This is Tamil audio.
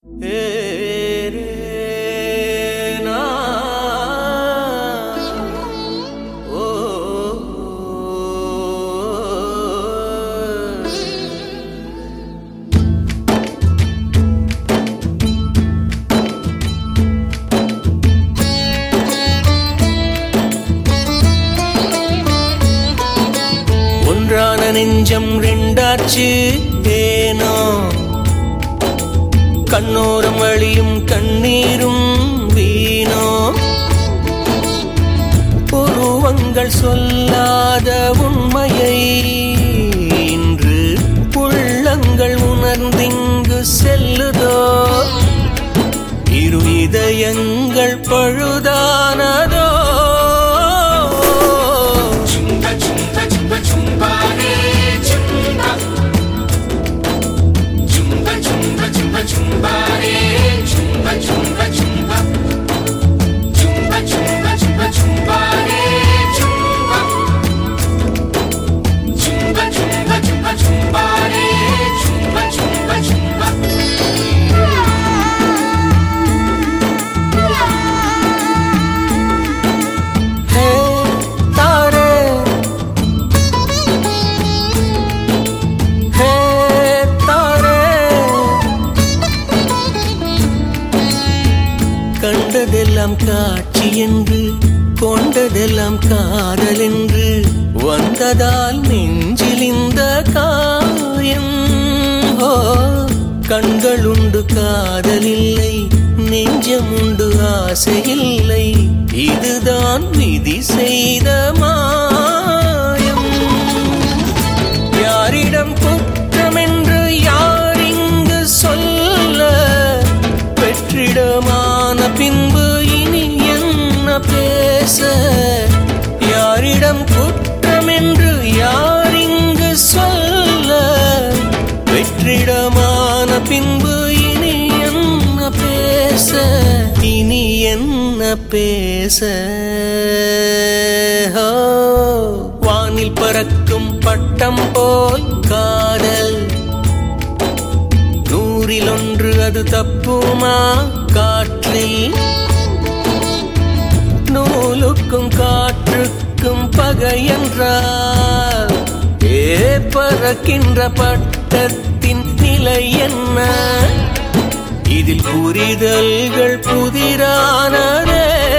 ஒன்றான நெஞ்சம் ரெண்டாச்சு ஏனோ கண்ணோரம் வழியும் கண்ணீரும் வீணோ உருவங்கள் சொல்லாத உண்மையை இன்று உள்ளங்கள் உணர்ந்திங்கு செல்லுதோ இரு இதயங்கள் பழுதானதோ Chumba chumba chumba chumba re chumba Chumba chumba chumba chumba re chumba chumba chumba Chumba chumba chumba chumba re chumba Chumba chumba chumba chumba re chumba chumba chumba ஹே தாரே ஹே தாரே கண்டதெல்லாம் காட்சி என்று கொண்டதெல்லாம் காதல் என்று வந்ததால் நெஞ்சில் இந்த காயம் ஓ கண்களுண்டு காதலில்லை நெஞ்சமுண்டு ஆசையில்லை இதுதான் விதி செய்த மாயம் யாரிடம் குற்றம் என்று யார் இங்கு சொல்ல வெற்றிடமான பின்பு இனி என்ன பேச யாரிடம் குற்றம் என்று யார் இங்கு சொல்ல வெற்றிடமான பின்பு இனி என்ன பேச இனி என்ன பேச ஹோ, வானில் பறக்கும் பட்டம் போல் காதல் நூறில் ஒன்று அது தப்புமா காற்றில் நூலுக்கும் காற்றுக்கும் பகை என்றால் ஏ பறக்கின்ற பட்டத்தின் நிலை என்ன இதில் புரிதல்கள் புதிரானதே